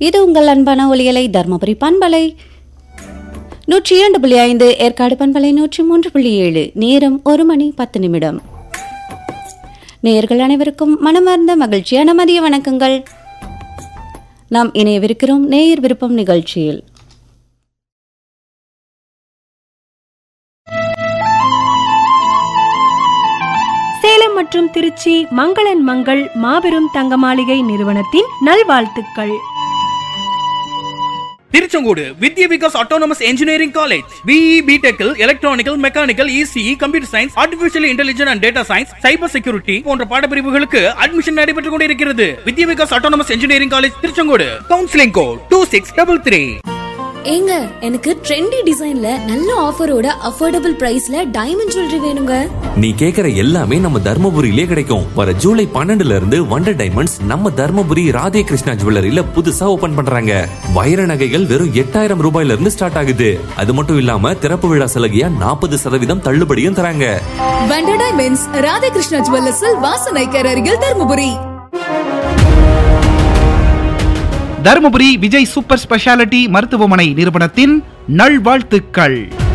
இது உங்கள் அன்பான ஒளியலை தர்மபுரி பண்பலை நூற்றி இரண்டு புள்ளி ஐந்து ஏற்காடு பண்பலை நூற்றி மூன்று புள்ளி ஏழு நேரம் ஒரு மணி பத்து நிமிடம் நேயர்கள் அனைவருக்கும் மனமார்ந்த மகிழ்ச்சியான மதிய வணக்கங்கள் நாம் இணையவிருக்கிறோம் நேயர் விருப்பம் நிகழ்ச்சியில் சேலம் மற்றும் திருச்சி மங்களன் மங்கள் மாபெரும் தங்க மாளிகை நிறுவனத்தின் நல்வாழ்த்துக்கள் Tiruchengode Vidya Vikas autonomous engineering college BE பிடெக்கில் electrical mechanical ECE computer science artificial intelligence and data science cyber security போன்ற பாடப்பிரிவுகளுக்கு அட்மிஷன் நடைபெற்றுக் கொண்டிருக்கிறது Vidya Vikas autonomous engineering college Tiruchengode counselling code two six double three ஏங்க எனக்கு ட்ரெண்டி டிசைன்ல நல்ல ஆஃபரோட அஃபோர்டபுள் பிரைஸ்ல டைமண்ட் ஜுவல்லரி வேணுங்க நீ கேக்குற எல்லாமே நம்ம தர்மபுரியிலே கிடைக்கும் வர ஜூலை பன்னெண்டுல இருந்து வண்டர் டைமண்ட்ஸ் நம்ம தர்மபுரி ராதே கிருஷ்ணா ஜுவல்லரியில புதுசா ஓபன் பண்றாங்க வைர நகைகள் வெறும் எட்டாயிரம் ரூபாயில இருந்து ஸ்டார்ட் ஆகுது அது மட்டும் இல்லாம திறப்பு விழா சலுகையா நாற்பது சதவீதம் தள்ளுபடியும் தராங்க வண்டர் டைமண்ட்ஸ் ராதாகிருஷ்ணா ஜுவல்லர்ஸில் வாசனைக்கர் அருகில் தருமபுரி தருமபுரி விஜய் சூப்பர் ஸ்பெஷாலிட்டி மருத்துவமனை நிறுவனத்தின் நல்வாழ்த்துக்கள்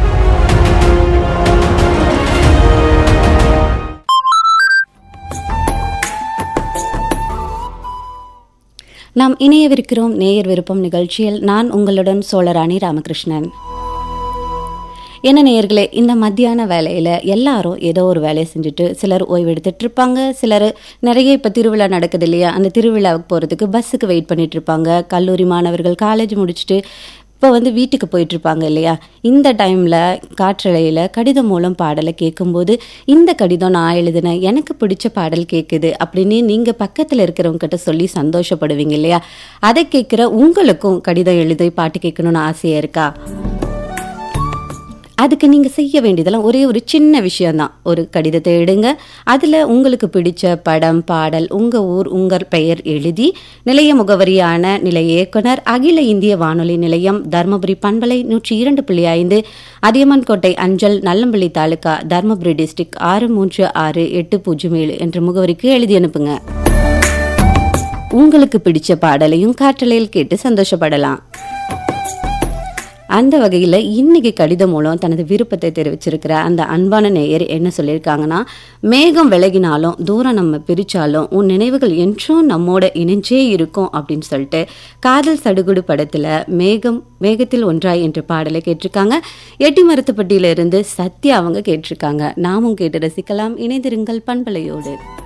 நாம் இணையவிருக்கிறோம் நேயர் விருப்பம் நிகழ்ச்சியில் நான் உங்களுடன் சோழராணி ராமகிருஷ்ணன் என்ன நேயர்களே இந்த மத்தியான வேலையில் எல்லாரும் ஏதோ ஒரு வேலையை செஞ்சுட்டு சிலர் ஓய்வு எடுத்துட்டு இருப்பாங்க சிலர் நிறைய இப்போ திருவிழா நடக்குது இல்லையா அந்த திருவிழாவுக்கு போகிறதுக்கு பஸ்ஸுக்கு வெயிட் பண்ணிட்டு இருப்பாங்க கல்லூரி மாணவர்கள் காலேஜ் முடிச்சுட்டு இப்போ வந்து வீட்டுக்கு போயிட்டு இருப்பாங்க இல்லையா இந்த டைமில் காற்றலையில் கடிதம் மூலம் பாடலை கேட்கும்போது இந்த கடிதம் நான் எழுதினேன் எனக்கு பிடிச்ச பாடல் கேட்குது அப்படின்னு நீங்கள் பக்கத்தில் இருக்கிறவங்க கிட்ட சொல்லி சந்தோஷப்படுவீங்க இல்லையா அதை கேட்குற உங்களுக்கும் கடிதம் எழுதி பாட்டு கேட்கணும்னு ஆசையாக இருக்கா அதுக்கு நீங்கள் செய்ய வேண்டியதெல்லாம் ஒரே ஒரு சின்ன விஷயம்தான் ஒரு கடிதத்தை எடுங்க அதில் உங்களுக்கு பிடிச்ச படம் பாடல் உங்கள் ஊர் உங்கள் பெயர் எழுதி நிலைய முகவரியான நிலைய இயக்குனர் அகில இந்திய வானொலி நிலையம் தர்மபுரி பண்பலை நூற்றி இரண்டு புள்ளி ஐந்து அதியமான்கோட்டை அஞ்சல் நல்லம்பள்ளி தாலுகா தர்மபுரி டிஸ்ட்ரிக்ட் ஆறு மூன்று ஆறு எட்டு பூஜ்ஜியம் ஏழு என்ற முகவரிக்கு எழுதி அனுப்புங்க உங்களுக்கு பிடிச்ச பாடலையும் காற்றலையில் கேட்டு சந்தோஷப்படலாம் அந்த வகையில் இன்னைக்கு கடிதம் மூலம் தனது விருப்பத்தை தெரிவிச்சிருக்கிற அந்த அன்பான நேயர் என்ன சொல்லியிருக்காங்கன்னா மேகம் விலகினாலும் தூரம் நம்ம பிரிச்சாலும் உன் நினைவுகள் என்றும் நம்மோட இணைஞ்சே இருக்கும் அப்படின்னு சொல்லிட்டு காதல் சடுகுடு படத்தில் மேகம் மேகத்தில் ஒன்றாய் என்ற பாடலை கேட்டிருக்காங்க எட்டி மருத்துப்பட்டியிலிருந்து சத்யா அவங்க கேட்டிருக்காங்க நாமும் கேட்டு ரசிக்கலாம் இணைந்திருங்கள் பண்பலையோடு